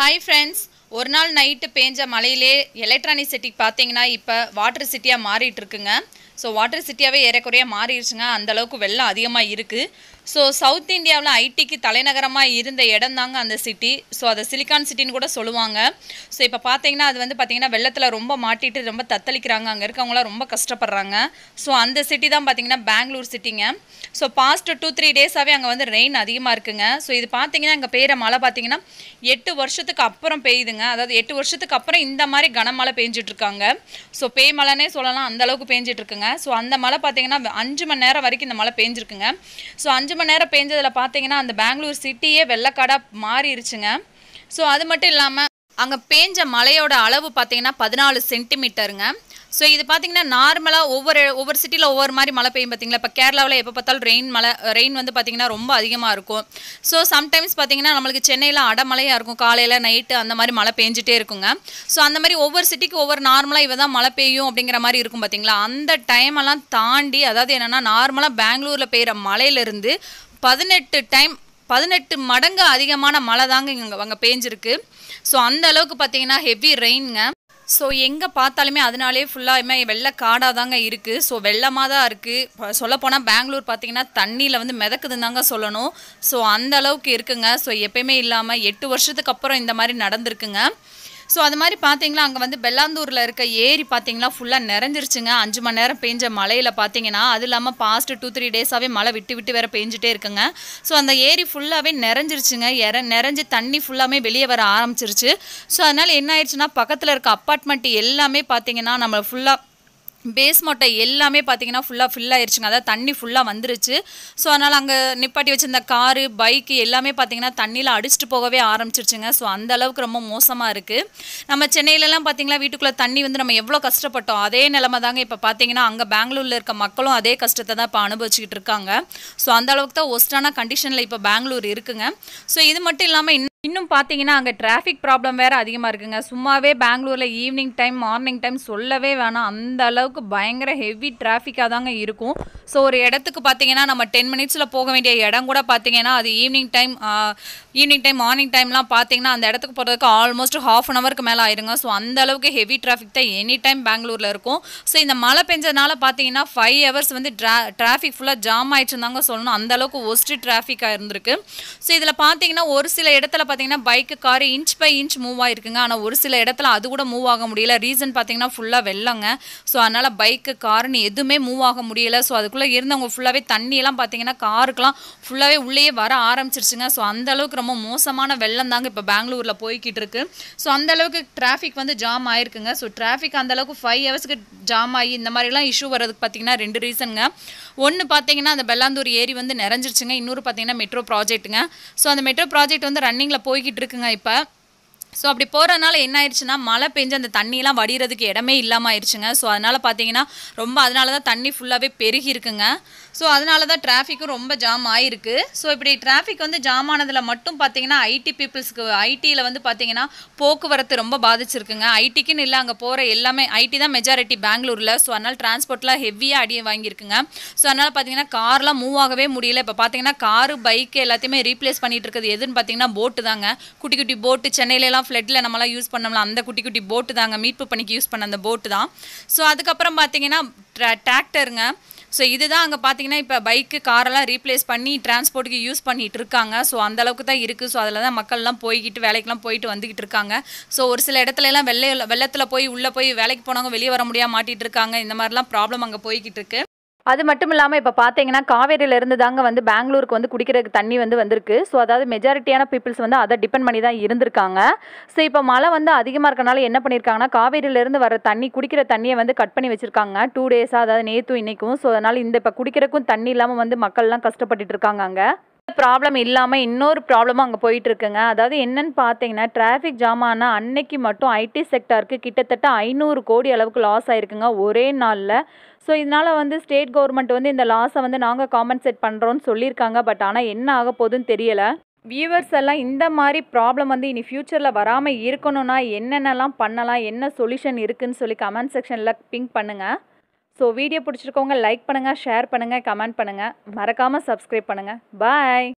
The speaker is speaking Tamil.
ஹாய் ஃப்ரெண்ட்ஸ் ஒரு நாள் நைட்டு பேஞ்ச மழையிலே எலக்ட்ரானிக் சிட்டிக்கு பார்த்தீங்கன்னா இப்போ வாட்டர் சிட்டியாக மாறிட்டு இருக்குங்க ஸோ வாட்டர் சிட்டியாகவே ஏறக்குறைய மாறிடுச்சுங்க அந்த அளவுக்கு வெள்ளம் அதிகமாக இருக்குது ஸோ சவுத் இந்தியாவில் ஐடிக்கு தலைநகரமாக இருந்த இடம் தாங்க அந்த சிட்டி ஸோ அதை சிலிக்கான் சிட்டின்னு கூட சொல்லுவாங்க ஸோ இப்போ பார்த்தீங்கன்னா அது வந்து பார்த்தீங்கன்னா வெள்ளத்தில் ரொம்ப மாட்டிட்டு ரொம்ப தத்தளிக்கிறாங்க அங்கே இருக்கவங்களாம் ரொம்ப கஷ்டப்படுறாங்க ஸோ அந்த சிட்டி தான் பார்த்தீங்கன்னா பெங்களூர் சிட்டிங்க ஸோ பாஸ்ட் டூ த்ரீ டேஸாகவே அங்கே வந்து ரெயின் அதிகமாக இருக்குங்க ஸோ இது பார்த்தீங்கன்னா அங்கே பெய்கிற மழை பார்த்தீங்கன்னா எட்டு வருஷத்துக்கு அப்புறம் பெய்யுதுங்க அதாவது எட்டு வருஷத்துக்கு அப்புறம் இந்த மாதிரி கனமழை பெஞ்சிட்டு இருக்காங்க ஸோ பேய் மழைனே சொல்லலாம் அந்த அளவுக்கு பெஞ்சிட்டு இருக்குங்க ஸோ அந்த மழை பார்த்தீங்கன்னா அஞ்சு மணி நேரம் வரைக்கும் இந்த மழை பெஞ்சிருக்குங்க ஸோ அஞ்சு மணி நேரம் பெஞ்சதில் பார்த்தீங்கன்னா அந்த பெங்களூர் சிட்டியே வெள்ளக்காடாக மாறிடுச்சுங்க ஸோ அது மட்டும் இல்லாமல் அங்கே பேஞ்ச மழையோட அளவு பார்த்தீங்கன்னா பதினாலு சென்டிமீட்டருங்க ஸோ இது பார்த்தீங்கன்னா நார்மலாக ஒவ்வொரு ஒவ்வொரு சிட்டியில் ஒவ்வொரு மாதிரி மழை பெய்யும் பார்த்தீங்களா இப்போ கேரளாவில் எப்போ பார்த்தாலும் ரெயின் மழை ரெயின் வந்து பார்த்தீங்கன்னா ரொம்ப அதிகமாக இருக்கும் ஸோ சம்டைம்ஸ் பார்த்தீங்கன்னா நம்மளுக்கு சென்னையில் அடமழையாக இருக்கும் காலையில் நைட்டு அந்த மாதிரி மழை பெஞ்சிட்டே இருக்குங்க ஸோ அந்த மாதிரி ஒவ்வொரு சிட்டிக்கு ஒவ்வொரு நார்மலாக இவ தான் மழை பெய்யும் அப்படிங்கிற மாதிரி இருக்கும் பார்த்தீங்களா அந்த டைமெல்லாம் தாண்டி அதாவது என்னென்னா நார்மலாக பெங்களூரில் பெய்கிற மழையிலேருந்து பதினெட்டு டைம் பதினெட்டு மடங்கு அதிகமான மழை தாங்க இங்கே அங்கே பேஞ்சிருக்கு ஸோ அந்த அளவுக்கு பார்த்தீங்கன்னா ஹெவி ரெயின்ங்க ஸோ எங்கே பார்த்தாலுமே அதனாலே ஃபுல்லாக வெள்ளை காடாக தாங்க இருக்குது ஸோ வெள்ளமாக தான் இருக்குது சொல்லப்போனால் பெங்களூர் பார்த்தீங்கன்னா தண்ணியில் வந்து மிதக்குதுன்னு தாங்க சொல்லணும் ஸோ அந்த அளவுக்கு இருக்குங்க ஸோ எப்பயுமே இல்லாமல் எட்டு வருஷத்துக்கு அப்புறம் இந்த மாதிரி நடந்திருக்குங்க ஸோ அது மாதிரி பார்த்தீங்களா அங்கே வந்து பெல்லாந்தூரில் இருக்க ஏரி பார்த்தீங்களா ஃபுல்லாக நிறைஞ்சிருச்சுங்க அஞ்சு மணி நேரம் பெஞ்ச மழையில் பார்த்தீங்கன்னா அது இல்லாமல் பாஸ்ட் டூ த்ரீ டேஸாகவே மழை விட்டு விட்டு வேற பெஞ்சிட்டே இருக்குங்க ஸோ அந்த ஏரி ஃபுல்லாகவே நிறைஞ்சிருச்சுங்க எற நிறைஞ்சு தண்ணி ஃபுல்லாமே வெளியே வர ஆரம்பிச்சிருச்சு ஸோ அதனால் என்ன ஆயிடுச்சுன்னா பக்கத்தில் இருக்க அப்பார்ட்மெண்ட் எல்லாமே பார்த்தீங்கன்னா நம்ம ஃபுல்லாக பேஸ் மொட்டை எல்லாமே பார்த்தீங்கன்னா ஃபுல்லாக ஃபில் ஆயிருச்சுங்க அதாவது தண்ணி ஃபுல்லாக வந்துருச்சு ஸோ அதனால் அங்கே நிப்பாட்டி வச்சிருந்த காரு பைக்கு எல்லாமே பார்த்தீங்கன்னா தண்ணியில் அடிச்சுட்டு போகவே ஆரம்பிச்சிருச்சுங்க ஸோ அந்த அளவுக்கு ரொம்ப மோசமாக இருக்குது நம்ம சென்னையிலலாம் பார்த்தீங்கன்னா வீட்டுக்குள்ளே தண்ணி வந்து நம்ம எவ்வளோ கஷ்டப்பட்டோம் அதே நிலமை தாங்க இப்போ பார்த்தீங்கன்னா அங்கே பெங்களூரில் இருக்க மக்களும் அதே கஷ்டத்தை தான் இப்போ அனுபவிச்சுக்கிட்டு இருக்காங்க ஸோ அந்த அளவுக்கு தான் ஒஸ்டான கண்டிஷனில் இப்போ பெங்களூர் இருக்குங்க ஸோ இது மட்டும் இல்லாமல் இன்னும் இன்னும் பார்த்தீங்கன்னா அங்கே டிராஃபிக் ப்ராப்ளம் வேறு அதிகமாக இருக்குங்க சும்மாவே பெங்களூரில் ஈவினிங் டைம் மார்னிங் டைம் சொல்லவே வேணாம் அந்த அளவுக்கு பயங்கர ஹெவி டிராஃபிக்காக தாங்க இருக்கும் ஸோ ஒரு இடத்துக்கு பார்த்தீங்கன்னா நம்ம டென் மினிட்ஸில் போக வேண்டிய இடம் கூட பார்த்தீங்கன்னா அது evening time evening time morning டைம்லாம் பார்த்தீங்கன்னா அந்த இடத்துக்கு போகிறதுக்கு ஆல்மோஸ்ட் ஹாஃப் அன் ஹவருக்கு மேலே ஆயிருங்க ஸோ அந்த அளவுக்கு ஹெவி டிராஃபிக் தான் எனி டைம் பெங்களூரில் இருக்கும் ஸோ இந்த மழை பெஞ்சதுனால பார்த்தீங்கன்னா ஃபைவ் ஹவர்ஸ் வந்து ட்ரா டிராஃபிக் ஃபுல்லாக ஜாம் ஆயிடுச்சுருந்தாங்க சொல்லணும் அந்த அளவுக்கு ஒஸ்ட்டு டிராஃபிக்காக இருந்திருக்கு ஸோ இதில் பார்த்தீங்கன்னா ஒரு சில இடத்துல பார்த்தீங்கன்னா bike car inch by inch move ஆயிருக்குங்க ஆனால் ஒரு சில இடத்துல அது கூட மூவ் ஆக முடியல ரீசன் பார்த்தீங்கன்னா ஃபுல்லாக வெள்ளங்க ஸோ அதனால் பைக்கு காருன்னு எதுவுமே மூவ் ஆக முடியல ஸோ அதுக்குள்ளே இருந்தவங்க ஃபுல்லாகவே தண்ணியெல்லாம் பார்த்தீங்கன்னா காருக்கெலாம் ஃபுல்லாகவே உள்ளேயே வர ஆரம்பிச்சிருச்சுங்க ஸோ அந்த அளவுக்கு ரொம்ப மோசமான வெள்ளம் தாங்க இப்போ பெங்களூரில் போய்கிட்டு இருக்கு ஸோ அந்த அளவுக்கு டிராஃபிக் வந்து ஜாம் ஆயிருக்குங்க ஸோ டிராஃபிக் அந்த அளவுக்கு ஃபைவ் ஹவர்ஸ்க்கு ஜாம் ஆகி இந்த மாதிரிலாம் இஷ்யூ வர்றதுக்கு பார்த்தீங்கன்னா ரெண்டு ரீசனுங்க ஒன்று பார்த்தீங்கன்னா அந்த பெல்லாந்தூர் ஏரி வந்து நிறைஞ்சிருச்சுங்க இன்னொரு பார்த்தீங்கன்னா மெட்ரோ ப்ராஜெக்ட்டுங்க ஸோ அந்த மெட்ரோ ப்ராஜெக்ட் வந்து ரன்னிங்கில் போய்கிட்டு இருக்குங்க இப்போ ஸோ அப்படி போகிறனால என்ன ஆயிடுச்சுன்னா மழை பெஞ்சு அந்த தண்ணியெலாம் வடிகிறதுக்கு இடமே இல்லாமல் ஆயிடுச்சுங்க ஸோ அதனால் பார்த்தீங்கன்னா ரொம்ப அதனால தான் தண்ணி ஃபுல்லாகவே பெருகி இருக்குங்க ஸோ அதனால தான் டிராஃபிக்கும் ரொம்ப ஜாம் ஆயிருக்கு ஸோ இப்படி டிராஃபிக் வந்து ஜாம் ஆனதில் மட்டும் பார்த்தீங்கன்னா ஐடி பீப்புள்ஸ்க்கு ஐடியில் வந்து பார்த்தீங்கன்னா போக்குவரத்து ரொம்ப பாதிச்சிருக்குங்க ஐடிக்குன்னு இல்லை அங்கே போகிற எல்லாமே ஐடி தான் மெஜாரிட்டி பெங்களூரில் ஸோ அதனால் டிரான்ஸ்போர்ட்லாம் ஹெவியாக அடியை வாங்கியிருக்குங்க ஸோ அதனால் பார்த்தீங்கன்னா கார்லாம் மூவ் ஆகவே முடியல இப்போ பார்த்தீங்கன்னா காரு பைக்கு எல்லாத்தையுமே ரீப்ளேஸ் பண்ணிட்டு இருக்குது எதுன்னு பார்த்தீங்கன்னா போட்டு தாங்க குட்டி குட்டி போட்டு சென்னையிலலாம் ஃப்ளட்டில் நம்மளாம் யூஸ் பண்ணோம்ல அந்த குட்டி குட்டி போட்டு தாங்க மீட்பு பணிக்கு யூஸ் பண்ண அந்த போட்டு தான் ஸோ அதுக்கப்புறம் பார்த்தீங்கன்னா டிராக்டருங்க ஸோ இதுதான் அங்கே பார்த்தீங்கன்னா இப்போ பைக்கு காரெல்லாம் ரீப்ளேஸ் பண்ணி டிரான்ஸ்போர்ட்டுக்கு யூஸ் பண்ணிகிட்டு இருக்காங்க ஸோ அந்த அளவுக்கு தான் இருக்குது ஸோ அதில் தான் மக்கள்லாம் போய்கிட்டு வேலைக்கெலாம் போயிட்டு வந்துக்கிட்டு இருக்காங்க ஸோ ஒரு சில இடத்துல எல்லாம் வெள்ளை வெள்ளத்தில் போய் உள்ளே போய் வேலைக்கு போனவங்க வெளியே வர முடியாமல் மாட்டிகிட்டு இருக்காங்க இந்த மாதிரிலாம் ப்ராப்ளம் அங்கே போய்கிட்டு இருக்கு அது மட்டும் இல்லாமல் இப்போ பார்த்தீங்கன்னா காவேரியிலேருந்து தாங்க வந்து பெங்களூருக்கு வந்து குடிக்கிறதுக்கு தண்ணி வந்து வந்திருக்கு ஸோ அதாவது மெஜாரிட்டியான பீப்புள்ஸ் வந்து அதை டிபெண்ட் பண்ணி தான் இருந்திருக்காங்க ஸோ இப்போ மழை வந்து அதிகமாக இருக்கனால என்ன பண்ணியிருக்காங்கன்னா காவேரியிலேருந்து வர தண்ணி குடிக்கிற தண்ணியை வந்து கட் பண்ணி வச்சுருக்காங்க டூ டேஸாக அதாவது நேற்றும் இன்றைக்கும் ஸோ அதனால் இந்த இப்போ குடிக்கிறக்கும் தண்ணி இல்லாமல் வந்து மக்கள்லாம் கஷ்டப்பட்டுட்டு இருக்காங்க அங்கே ப்ராப்ளம் இல்லாமல் இன்னொரு ப்ராப்ளமும் அங்கே போயிட்டு இருக்குங்க அதாவது என்னன்னு பார்த்தீங்கன்னா டிராஃபிக் ஜாம் ஆனால் அன்னைக்கு மட்டும் ஐடி செக்டாருக்கு கிட்டத்தட்ட ஐநூறு கோடி அளவுக்கு லாஸ் ஆயிருக்குங்க ஒரே நாளில் ஸோ இதனால் வந்து ஸ்டேட் கவர்மெண்ட் வந்து இந்த லாஸை வந்து நாங்கள் காம்பன்சேட் பண்ணுறோன்னு சொல்லியிருக்காங்க பட் ஆனால் என்ன ஆக போகுதுன்னு தெரியலை வியூவர்ஸ் எல்லாம் இந்த மாதிரி ப்ராப்ளம் வந்து இனி ஃப்யூச்சரில் வராமல் இருக்கணும்னா என்னென்னலாம் பண்ணலாம் என்ன சொல்யூஷன் இருக்குன்னு சொல்லி கமெண்ட் செக்ஷனில் பிங்க் பண்ணுங்கள் ஸோ வீடியோ பிடிச்சிருக்கவங்க லைக் பண்ணுங்கள் ஷேர் பண்ணுங்கள் கமெண்ட் பண்ணுங்கள் மறக்காமல் சப்ஸ்கிரைப் பண்ணுங்கள் பாய்